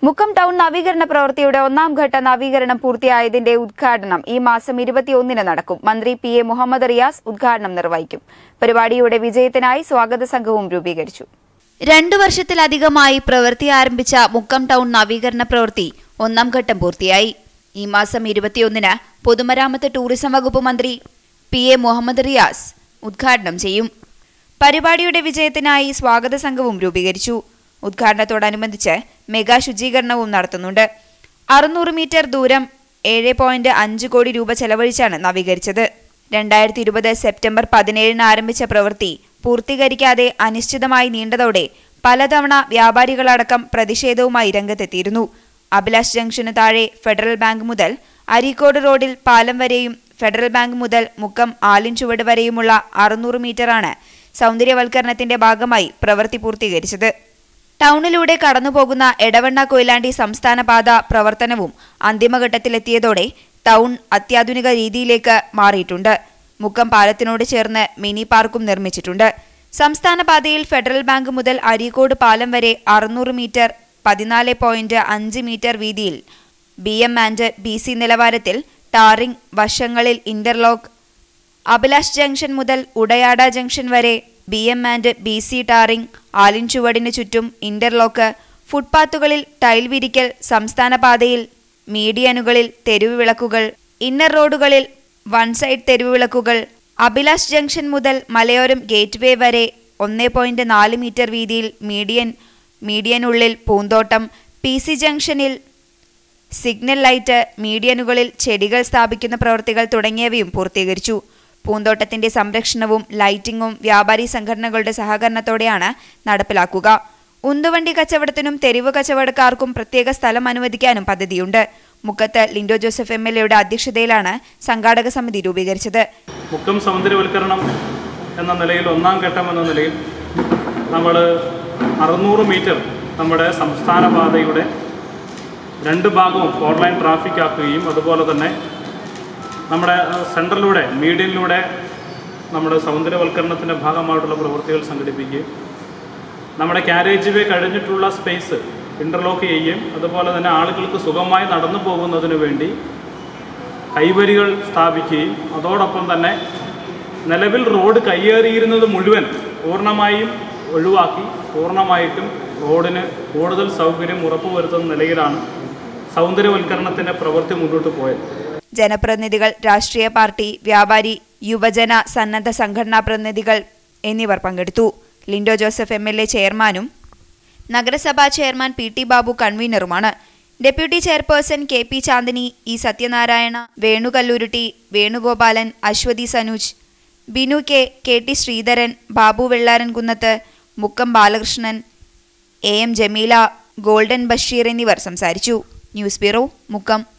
Mukkam town നവീകരണ പ്രവൃത്തിയുടെ ഒന്നാം ഘട്ട നവീകരണം പൂർത്തിയായതിന്റെ ഉദ്ഘാടനം ഈ മാസം ഇരുപത്തിയൊന്നിന് നടക്കും മന്ത്രി പി എ മുഹമ്മദ് റിയാസ് ഉദ്ഘാടനം നിർവഹിക്കും പരിപാടിയുടെ വിജയത്തിനായി സ്വാഗത സംഘവും രൂപീകരിച്ചു രണ്ടു വർഷത്തിലധികമായി പ്രവൃത്തി ആരംഭിച്ച മുക്കം ടൗൺ നവീകരണ പ്രവൃത്തി ഒന്നാം ഘട്ടം പൂർത്തിയായി ഈ മാസം ഇരുപത്തിയൊന്നിന് പൊതുമരാമത്ത് ടൂറിസം വകുപ്പ് മന്ത്രി പി എ മുഹമ്മദ് റിയാസ് ഉദ്ഘാടനം ചെയ്യും പരിപാടിയുടെ വിജയത്തിനായി സ്വാഗത സംഘവും രൂപീകരിച്ചു ഉദ്ഘാടനത്തോടനുബന്ധിച്ച് മെഗാ ശുചീകരണവും നടത്തുന്നുണ്ട് അറുന്നൂറ് മീറ്റർ ദൂരം ഏഴ് പോയിന്റ് അഞ്ച് കോടി രൂപ ചെലവഴിച്ചാണ് നവീകരിച്ചത് രണ്ടായിരത്തി ഇരുപത് സെപ്റ്റംബർ പതിനേഴിന് ആരംഭിച്ച പ്രവൃത്തി പൂർത്തീകരിക്കാതെ അനിശ്ചിതമായി നീണ്ടതോടെ പലതവണ വ്യാപാരികളടക്കം പ്രതിഷേധവുമായി രംഗത്തെത്തിയിരുന്നു അഭിലാഷ് ജംഗ്ഷന് താഴെ ഫെഡറൽ ബാങ്ക് മുതൽ അരീക്കോട് റോഡിൽ പാലം വരെയും ഫെഡറൽ ബാങ്ക് മുതൽ മുക്കം ആലിൻ ചുവട് വരെയുമുള്ള അറുന്നൂറ് മീറ്ററാണ് സൗന്ദര്യവൽക്കരണത്തിന്റെ ഭാഗമായി പ്രവൃത്തി പൂർത്തീകരിച്ചത് ടൗണിലൂടെ കടന്നുപോകുന്ന എടവണ്ണ കൊയിലാണ്ടി സംസ്ഥാന പാത പ്രവർത്തനവും അന്തിമഘട്ടത്തിലെത്തിയതോടെ ടൗൺ അത്യാധുനിക രീതിയിലേക്ക് മാറിയിട്ടുണ്ട് മുക്കം പാലത്തിനോട് ചേർന്ന് മിനി പാർക്കും നിർമ്മിച്ചിട്ടുണ്ട് സംസ്ഥാന പാതയിൽ ഫെഡറൽ ബാങ്ക് മുതൽ അരീക്കോട് പാലം വരെ അറുന്നൂറ് മീറ്റർ പതിനാല് പോയിന്റ് അഞ്ച് മീറ്റർ വീതിയിൽ B M and B C നിലവാരത്തിൽ ടാറിംഗ് വശങ്ങളിൽ ഇന്റർലോക്ക് അഭിലാഷ് ജംഗ്ഷൻ മുതൽ ഉടയാട ജംഗ്ഷൻ വരെ B M and B C tarring ആലിൻചുവടിന് ചുറ്റും ഇന്റർലോക്ക് ഫുട്പാത്തുകളിൽ ടൈൽ വിരിക്കൽ സംസ്ഥാന പാതയിൽ മീഡിയനുകളിൽ തെരുവ് വിളക്കുകൾ ഇന്നർ റോഡുകളിൽ വൺ സൈഡ് തെരുവ് വിളക്കുകൾ അഭിലാഷ് ജംഗ്ഷൻ മുതൽ മലയോരം ഗേറ്റ് വേ വരെ ഒന്ന് പോയിന്റ് നാല് മീറ്റർ വീതിയിൽ മീഡിയൻ മീഡിയനുള്ളിൽ പൂന്തോട്ടം പി സി ജംഗ്ഷനിൽ സിഗ്നൽ ലൈറ്റ് മീഡിയനുകളിൽ ചെടികൾ സ്ഥാപിക്കുന്ന പ്രവൃത്തികൾ തുടങ്ങിയവയും പൂർത്തീകരിച്ചു പൂന്തോട്ടത്തിന്റെ സംരക്ഷണവും ലൈറ്റിംഗും വ്യാപാരി സംഘടനകളുടെ സഹകരണത്തോടെയാണ് നടപ്പിലാക്കുക ഉന്തുവണ്ടി കച്ചവടത്തിനും തെരുവ് കച്ചവടക്കാർക്കും പ്രത്യേക സ്ഥലം അനുവദിക്കാനും പദ്ധതിയുണ്ട് മുക്കത്ത് ലിൻഡോ ജോസഫ് എം എൽ എയുടെ അധ്യക്ഷതയിലാണ് സംഘാടക സമിതി രൂപീകരിച്ചത് മുക്കം സൗന്ദര്യവൽക്കരണം എന്ന നിലയിൽ ഒന്നാം ഘട്ടം എന്ന നിലയിൽ നമ്മൾ അറുന്നൂറ് മീറ്റർ നമ്മുടെ സംസ്ഥാന പാതയുടെ രണ്ട് ഭാഗവും ഫോർ ലൈൻ ട്രാഫിക് ആക്കുകയും അതുപോലെ തന്നെ നമ്മുടെ സെൻട്രലിലൂടെ മീഡിയനിലൂടെ നമ്മുടെ സൗന്ദര്യവൽക്കരണത്തിൻ്റെ ഭാഗമായിട്ടുള്ള പ്രവൃത്തികൾ സംഘടിപ്പിക്കുകയും നമ്മുടെ ക്യാരേജ് വേ കഴിഞ്ഞിട്ടുള്ള സ്പേസ് ഇൻ്റർലോക്ക് ചെയ്യുകയും അതുപോലെ തന്നെ ആളുകൾക്ക് സുഖമായി നടന്നു പോകുന്നതിന് വേണ്ടി കൈവരികൾ സ്ഥാപിക്കുകയും അതോടൊപ്പം തന്നെ നിലവിൽ റോഡ് കയ്യേറിയിരുന്നത് മുഴുവൻ പൂർണ്ണമായും ഒഴിവാക്കി പൂർണ്ണമായിട്ടും റോഡിന് കൂടുതൽ സൗകര്യം ഉറപ്പുവരുത്തുന്ന നിലയിലാണ് സൗന്ദര്യവൽക്കരണത്തിൻ്റെ പ്രവൃത്തി മുന്നോട്ട് പോയത് ജനപ്രതിനിധികൾ രാഷ്ട്രീയ പാർട്ടി വ്യാപാരി യുവജന സന്നദ്ധ സംഘടനാ പ്രതിനിധികൾ എന്നിവർ പങ്കെടുത്തു Lindo Joseph M L A ചെയർമാനും നഗരസഭാ ചെയർമാൻ പി ടി ബാബു കൺവീനറുമാണ് deputy chairperson K P Chandini E Sathyanarayana വേണുകല്ലൂരുട്ടി Venugopalan Aswathi Sanuj Binu K K T Sreedharan Babu Vellarankunnath Mukkam Balakrishnan A M Jameela golden Basheer എന്നിവർ സംസാരിച്ചു ന്യൂസ് ബ്യൂറോ മുക്കം